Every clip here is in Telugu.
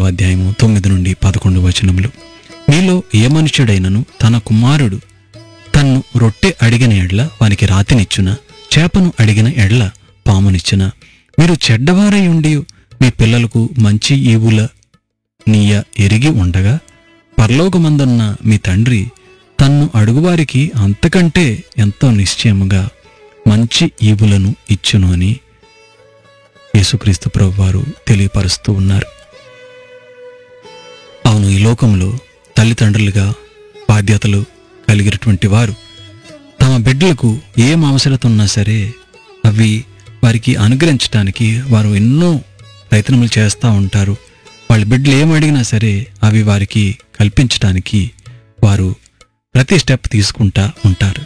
రెండవ అధ్యాయము తొమ్మిది నుండి పదకొండు వచనములు మీలో ఏ మనుష్యుడైనను తన కుమారుడు తన్ను రొట్టె అడిగిన ఎడ్ల వానికి రాతినిచ్చున చేపను అడిగిన ఎడ్ల పామునిచ్చున మీరు చెడ్డవారై ఉండి మీ పిల్లలకు మంచి ఈవుల నీయ ఎరిగి ఉండగా పరలోకమందున్న మీ తండ్రి తన్ను అడుగువారికి అంతకంటే ఎంతో నిశ్చయముగా మంచి ఈవులను ఇచ్చును అని యేసుక్రీస్తు ప్రభువారు తెలియపరుస్తూ ఉన్నారు అవును ఈ లోకంలో తల్లిదండ్రులుగా బాధ్యతలు కలిగినటువంటి వారు తమ బిడ్డలకు ఏం అవసరత ఉన్నా సరే అవి వారికి అనుగ్రహించడానికి వారు ఎన్నో ప్రయత్నములు చేస్తూ ఉంటారు వాళ్ళ బిడ్డలు ఏం అడిగినా సరే అవి వారికి కల్పించడానికి వారు ప్రతి స్టెప్ తీసుకుంటా ఉంటారు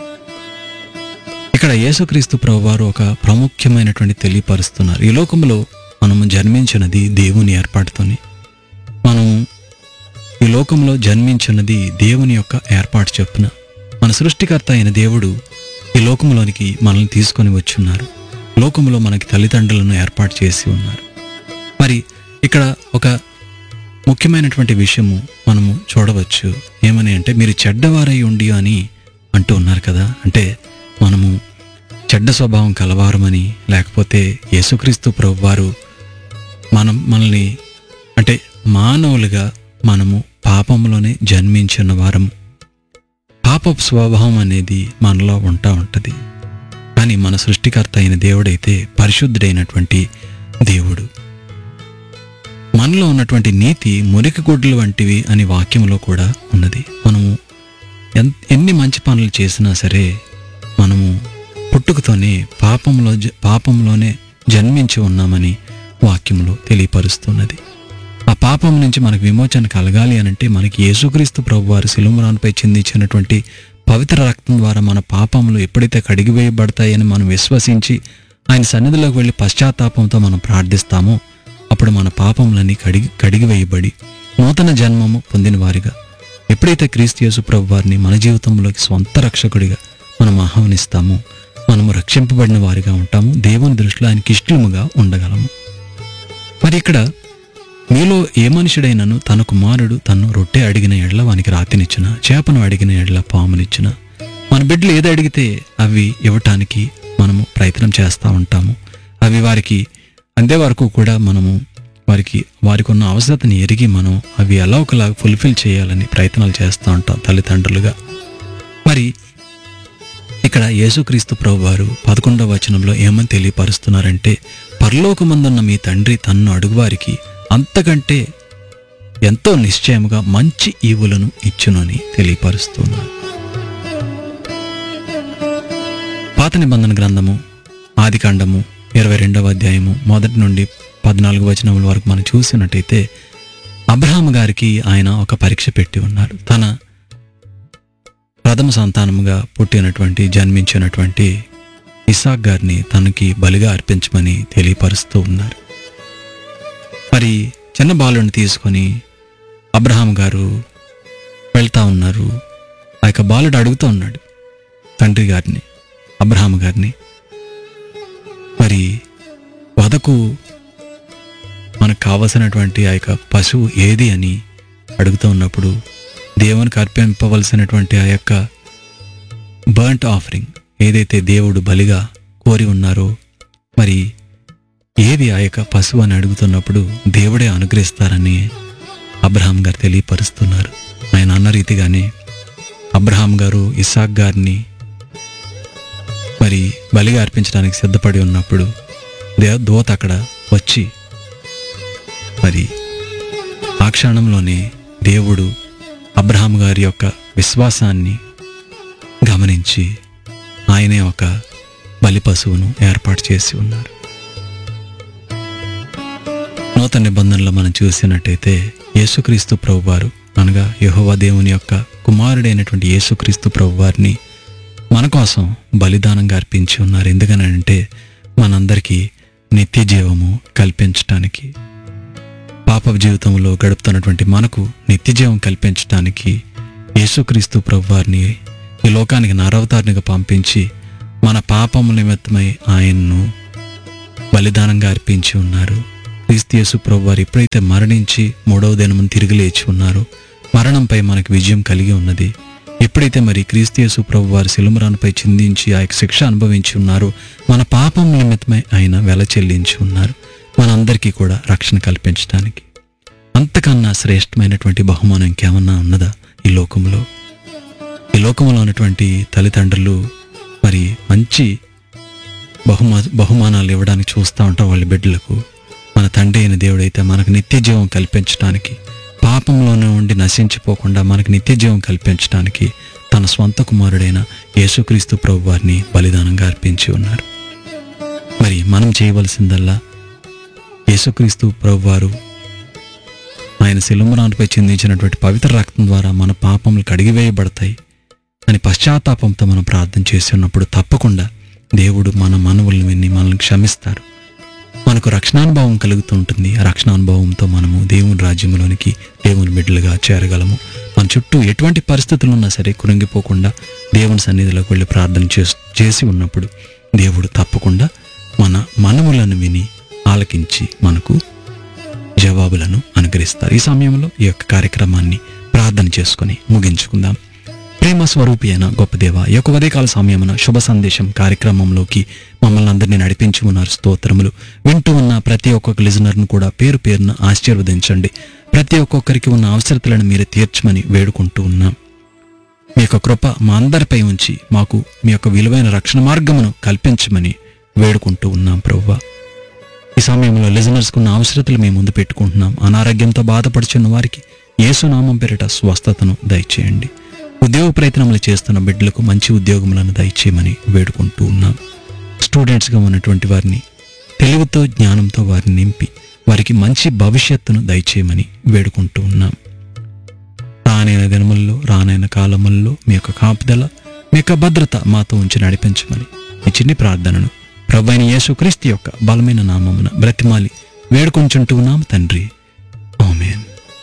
ఇక్కడ యేసుక్రీస్తు ప్రభు వారు ఒక ప్రాముఖ్యమైనటువంటి తెలియపరుస్తున్నారు ఈ లోకంలో మనము జన్మించినది దేవుని ఏర్పాటుతోని మనం ఈ లోకంలో జన్మించినది దేవుని యొక్క ఏర్పాటు చొప్పున మన సృష్టికర్త అయిన దేవుడు ఈ లోకంలోనికి మనల్ని తీసుకొని వచ్చున్నారు లోకంలో మనకి తల్లిదండ్రులను ఏర్పాటు చేసి ఉన్నారు మరి ఇక్కడ ఒక ముఖ్యమైనటువంటి విషయము మనము చూడవచ్చు ఏమని అంటే మీరు చెడ్డవారై ఉండి అని అంటూ ఉన్నారు కదా అంటే మనము చెడ్డ స్వభావం కలవారమని లేకపోతే యేసుక్రీస్తు ప్రభువారు మనం మనల్ని అంటే మానవులుగా మనము పాపంలోనే జన్మించిన వారము పాపపు స్వభావం అనేది మనలో ఉంటా ఉంటుంది కానీ మన సృష్టికర్త అయిన దేవుడైతే పరిశుద్ధుడైనటువంటి దేవుడు మనలో ఉన్నటువంటి నీతి మురికి గుడ్లు వంటివి అని వాక్యంలో కూడా ఉన్నది మనము ఎన్ ఎన్ని మంచి పనులు చేసినా సరే మనము పుట్టుకతోనే పాపంలో జ- పాపంలోనే జన్మించి ఉన్నామని వాక్యంలో తెలియపరుస్తున్నది ఆ పాపం నుంచి మనకు విమోచన కలగాలి అనంటే మనకి యేసుక్రీస్తు ప్రభు వారి శిలుమరాన్పై చెందించినటువంటి పవిత్ర రక్తం ద్వారా మన పాపములు ఎప్పుడైతే కడిగివేయబడతాయని మనం విశ్వసించి ఆయన సన్నిధిలోకి వెళ్ళి పశ్చాత్తాపంతో మనం ప్రార్థిస్తామో అప్పుడు మన పాపములన్నీ కడిగి కడిగివేయబడి నూతన జన్మము పొందిన వారిగా ఎప్పుడైతే క్రీస్తు యేసు ప్రభు వారిని మన జీవితంలోకి స్వంత రక్షకుడిగా మనం ఆహ్వానిస్తామో మనము రక్షింపబడిన వారిగా ఉంటాము దేవుని దృష్టిలో ఆయనకి ఇష్టముగా ఉండగలము మరి ఇక్కడ మీలో ఏ మనుషుడైనను తన కుమారుడు తను రొట్టె అడిగిన ఎడ్ల వానికి రాతినిచ్చిన చేపను అడిగిన ఎడ్ల పామునిచ్చిన మన బిడ్డలు ఏది అడిగితే అవి ఇవ్వటానికి మనము ప్రయత్నం చేస్తూ ఉంటాము అవి వారికి అందే వరకు కూడా మనము వారికి వారికి ఉన్న అవసరతని ఎరిగి మనం అవి ఎలా ఒకలాగా ఫుల్ఫిల్ చేయాలని ప్రయత్నాలు చేస్తూ ఉంటాం తల్లిదండ్రులుగా మరి ఇక్కడ యేసుక్రీస్తు ప్రభు వారు పదకొండవ వచనంలో ఏమని తెలియపరుస్తున్నారంటే పరలోకమందున్న మీ తండ్రి తన్ను అడుగువారికి అంతకంటే ఎంతో నిశ్చయముగా మంచి ఈవులను ఇచ్చునని తెలియపరుస్తున్నారు పాత నిబంధన గ్రంథము ఆదికాండము ఇరవై రెండవ అధ్యాయము మొదటి నుండి పద్నాలుగు వచనముల వరకు మనం చూసినట్టయితే అబ్రహాం గారికి ఆయన ఒక పరీక్ష పెట్టి ఉన్నారు తన ప్రథమ సంతానముగా పుట్టినటువంటి జన్మించినటువంటి ఇసాక్ గారిని తనకి బలిగా అర్పించమని తెలియపరుస్తూ ఉన్నారు మరి చిన్న బాలుని తీసుకొని అబ్రహాం గారు వెళ్తా ఉన్నారు ఆ యొక్క బాలుడు అడుగుతూ ఉన్నాడు తండ్రి గారిని అబ్రహాం గారిని మరి వదకు మనకు కావలసినటువంటి ఆ యొక్క పశువు ఏది అని అడుగుతూ ఉన్నప్పుడు దేవునికి అర్పింపవలసినటువంటి ఆ యొక్క బర్ంట్ ఆఫరింగ్ ఏదైతే దేవుడు బలిగా కోరి ఉన్నారో మరి ఏది ఆ యొక్క పశువు అని అడుగుతున్నప్పుడు దేవుడే అనుగ్రహిస్తారని అబ్రహాం గారు తెలియపరుస్తున్నారు ఆయన అన్న రీతిగానే అబ్రహాం గారు ఇసాక్ గారిని మరి బలిగా అర్పించడానికి సిద్ధపడి ఉన్నప్పుడు దే దోత అక్కడ వచ్చి మరి ఆ క్షణంలోనే దేవుడు అబ్రహాం గారి యొక్క విశ్వాసాన్ని గమనించి ఆయనే ఒక బలి పశువును ఏర్పాటు చేసి ఉన్నారు నూతన నిబంధనలో మనం చూసినట్టయితే యేసుక్రీస్తు ప్రభువారు అనగా యెహోవా దేవుని యొక్క కుమారుడైనటువంటి యేసుక్రీస్తు ప్రభువారిని మన కోసం బలిదానంగా అర్పించి ఉన్నారు ఎందుకనంటే మనందరికీ నిత్య జీవము కల్పించటానికి పాప జీవితంలో గడుపుతున్నటువంటి మనకు నిత్య జీవం కల్పించటానికి యేసుక్రీస్తు ప్రభువారిని ఈ లోకానికి నరవతారునిగా పంపించి మన పాపముల నిమిత్తమై ఆయన్ను బలిదానంగా అర్పించి ఉన్నారు క్రీస్తు యేసు ప్రభు వారు ఎప్పుడైతే మరణించి మూడవ దినమును తిరిగి లేచి ఉన్నారో మరణంపై మనకు విజయం కలిగి ఉన్నది ఎప్పుడైతే మరి క్రీస్తు యేసు ప్రభు వారు శిలుమరాన్పై చిందించి ఆ యొక్క శిక్ష అనుభవించి ఉన్నారో మన పాపం నిమిత్తమై ఆయన వెల చెల్లించి ఉన్నారు మనందరికీ కూడా రక్షణ కల్పించడానికి అంతకన్నా శ్రేష్టమైనటువంటి బహుమానం ఇంకేమన్నా ఉన్నదా ఈ లోకంలో ఈ లోకంలో ఉన్నటువంటి తల్లిదండ్రులు మరి మంచి బహుమా బహుమానాలు ఇవ్వడానికి చూస్తూ ఉంటారు వాళ్ళ బిడ్డలకు మన తండ్రి అయిన దేవుడైతే మనకు నిత్య జీవం కల్పించడానికి పాపంలోనే ఉండి నశించిపోకుండా మనకు నిత్య జీవం కల్పించడానికి తన స్వంత కుమారుడైన యేసుక్రీస్తు ప్రభు వారిని బలిదానంగా అర్పించి ఉన్నారు మరి మనం చేయవలసిందల్లా యేసుక్రీస్తు ప్రభు వారు ఆయన శిలుమరాన్పై చిందించినటువంటి పవిత్ర రక్తం ద్వారా మన పాపములు కడిగివేయబడతాయి అని పశ్చాత్తాపంతో మనం ప్రార్థన చేసి ఉన్నప్పుడు తప్పకుండా దేవుడు మన మనవులను విని మనల్ని క్షమిస్తారు మనకు రక్షణానుభవం కలుగుతూ ఉంటుంది ఆ రక్షణానుభవంతో మనము దేవుని రాజ్యంలోనికి దేవుని బిడ్డలుగా చేరగలము మన చుట్టూ ఎటువంటి పరిస్థితులు ఉన్నా సరే కురింగిపోకుండా దేవుని సన్నిధిలోకి వెళ్ళి ప్రార్థన చేసి చేసి ఉన్నప్పుడు దేవుడు తప్పకుండా మన మనములను విని ఆలకించి మనకు జవాబులను అనుగ్రహిస్తారు ఈ సమయంలో ఈ యొక్క కార్యక్రమాన్ని ప్రార్థన చేసుకొని ముగించుకుందాం ప్రేమ స్వరూపి అయిన గొప్ప దేవ ఈ యొక్క ఉదయకాల సమయమున శుభ సందేశం కార్యక్రమంలోకి మమ్మల్ని అందరినీ నడిపించి ఉన్నారు స్తోత్రములు వింటూ ఉన్న ప్రతి ఒక్కొక్క లిజనర్ను కూడా పేరు పేరున ఆశీర్వదించండి ప్రతి ఒక్కొక్కరికి ఉన్న అవసరతలను మీరు తీర్చమని వేడుకుంటూ ఉన్నాం మీ యొక్క కృప మా అందరిపై ఉంచి మాకు మీ యొక్క విలువైన రక్షణ మార్గమును కల్పించమని వేడుకుంటూ ఉన్నాం ప్రవ్వా ఈ సమయంలో లిజనర్స్ ఉన్న అవసరతలు మేము ముందు పెట్టుకుంటున్నాం అనారోగ్యంతో బాధపడుచున్న వారికి యేసునామం పేరిట స్వస్థతను దయచేయండి ఉద్యోగ ప్రయత్నములు చేస్తున్న బిడ్డలకు మంచి ఉద్యోగములను దయచేయమని వేడుకుంటూ ఉన్నాం స్టూడెంట్స్గా ఉన్నటువంటి వారిని తెలివితో జ్ఞానంతో వారిని నింపి వారికి మంచి భవిష్యత్తును దయచేయమని వేడుకుంటూ ఉన్నాం రానైన దినముల్లో రానైన కాలముల్లో మీ యొక్క కాపుదల మీ యొక్క భద్రత మాతో ఉంచి నడిపించమని ఈ చిన్ని ప్రార్థనను ప్రభు అయిన యేసుక్రీస్తు యొక్క బలమైన నామమున బ్రతిమాలి వేడుకొంచుంటూ ఉన్నాం తండ్రి ఆమేన్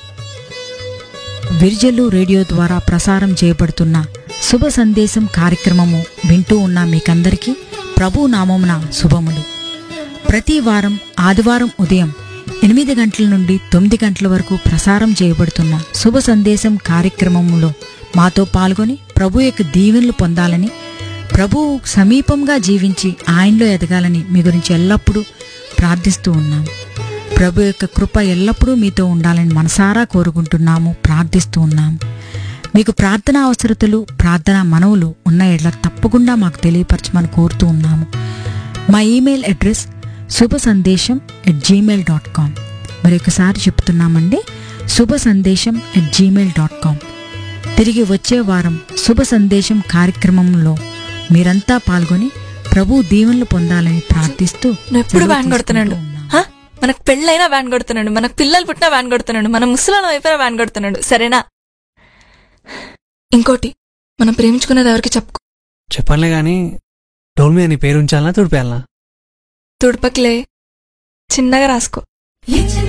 విర్జలు రేడియో ద్వారా ప్రసారం చేయబడుతున్న శుభ సందేశం కార్యక్రమము వింటూ ఉన్న మీకందరికీ ప్రభు నామమున శుభములు ప్రతి వారం ఆదివారం ఉదయం ఎనిమిది గంటల నుండి తొమ్మిది గంటల వరకు ప్రసారం చేయబడుతున్న శుభ సందేశం కార్యక్రమములో మాతో పాల్గొని ప్రభు యొక్క దీవెనలు పొందాలని ప్రభువు సమీపంగా జీవించి ఆయనలో ఎదగాలని మీ గురించి ఎల్లప్పుడూ ప్రార్థిస్తూ ఉన్నాం ప్రభు యొక్క కృప ఎల్లప్పుడూ మీతో ఉండాలని మనసారా కోరుకుంటున్నాము ప్రార్థిస్తూ ఉన్నాము మీకు ప్రార్థన అవసరతలు ప్రార్థన మనవులు ఉన్న ఎడ్ల తప్పకుండా మాకు తెలియపరచమని కోరుతూ ఉన్నాము మా ఈమెయిల్ అడ్రస్ శుభ సందేశం ఎట్ జీమెయిల్ డాట్ కామ్ మరి ఒకసారి చెప్తున్నామండి శుభ సందేశం ఎట్ జీమెయిల్ డాట్ కామ్ తిరిగి వచ్చే వారం శుభ సందేశం కార్యక్రమంలో మీరంతా పాల్గొని ప్రభు దీవెనలు పొందాలని ప్రార్థిస్తూ నువ్వు ఎప్పుడు సెలవు వ్యాన్ కొడుతున్నాడు తీసుకుంటూ ఉన్నాం. హా? మనకు పెళ్ళైనా వ్యాన్ కొడుతున్నాడు మనకు పిల్లలు పుట్టినా వ్యాన్ కొడుతున్నాడు మన ముసలాలం అయిపోయినా వ్యాన్ కొడుతున్నాడు సరేనా ఇంకోటి మనం ప్రేమించుకున్నది ఎవరికి చెప్పుకో చెప్పనులే గాని డోల్ మీద నీ పేరు ఉంచాలనా తుడిపేయాలనా తుడపకిలే చిన్నగా రాసుకో